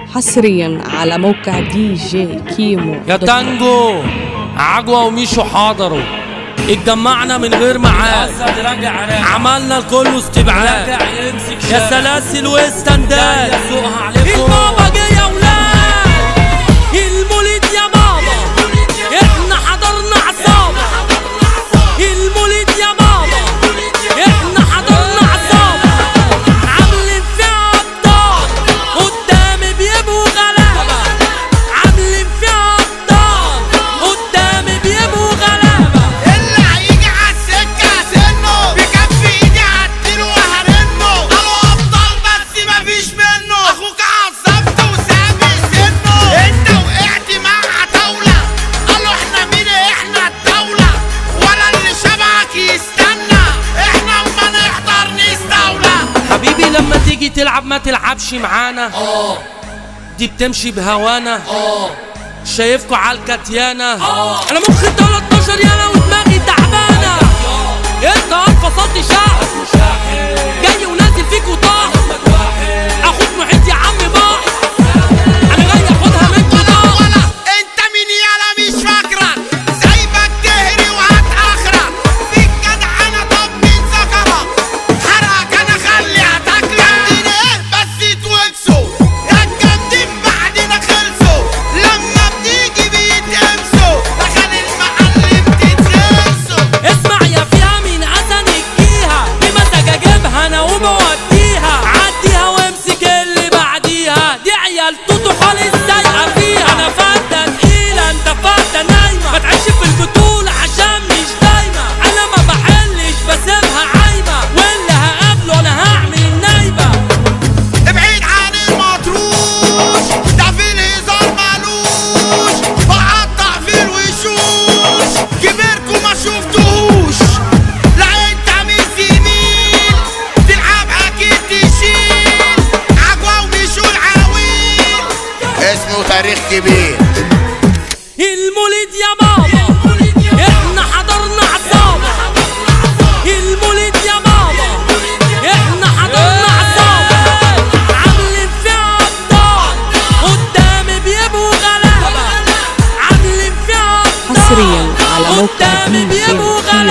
حصريا على موقع دي جي كيمو يا تانجو عجوة وميشو حضروا اتجمعنا من غير ميعاد عملنا الكل استبعاد يا سلاسل واستنداد البابا جه يا ولاد المولد يا ماما احنا حضرنا عصابة المولد يا ماما احنا حضرنا عصابة عاملين فيها ابطال قدامي بيبقوا غلابة عاملين فيها ابطال قدامي بيبقوا غلابة اللي هيجي عالسكة سنه بكف ايدي هديله وهرنه قالوا افضل بس مفيش منه اخوك عصبت وسامي سنه انت وقعت مع عتاولة قالوا احنا مين احنا الدولة ولا اللي شبهك يستنى احنا اما نحضر نستولى حبيبي لما تيجي تلعب ما تلعبش معانا اه دي بتمشي بهوانا اه شايفكوا على الكتيانة انا مخي 13 يالا ودماغي تعبانة انت انفصلت شعب جاي ونازل فيك وطاح اخوك محيط يا عم باح انا جاي اخدها منكوا ضاع ولا انت مين يالا مش فاكرك سايبك تهري وهتاخرك فيك جدعنة طب مين ذكرك حرقك انا خلي هتاكلك جامدين ايه بس يتوكسوا يا الجامدين بعدين خلصوا لما بنيجي بيتقمصوا دخل المعلم تترسوا اسمع يا فيها من حسن الجيها بمزاج اجيبها انا وبوديها عديها وامسك اللي بعديها دي عيال توتو خالص سايقه فيها انا فاده تقيله انت فاده نايمه ما تعيش في البطوله عشان مش دايمه انا ما بحلش بسيبها عايمه واللي هقابله انا هعمل النايبه ابعد عن المطروش ده في الهزار مالوش بقطع في الوشوش كبركوا ما شفتوهوش لا انت مش زميل تلعب اكيد تشيل عجوة ومشوا العويل اسمه تاريخ كبير المولد يا ماما احنا حضرنا عصابة المولد يا ماما احنا حضرنا عصابة عاملين فيها ابطال قدامي بيبقوا غلابة عاملين فيها ابطال حصرياً على موقع قدامي دي جي بيبقوا كيمو.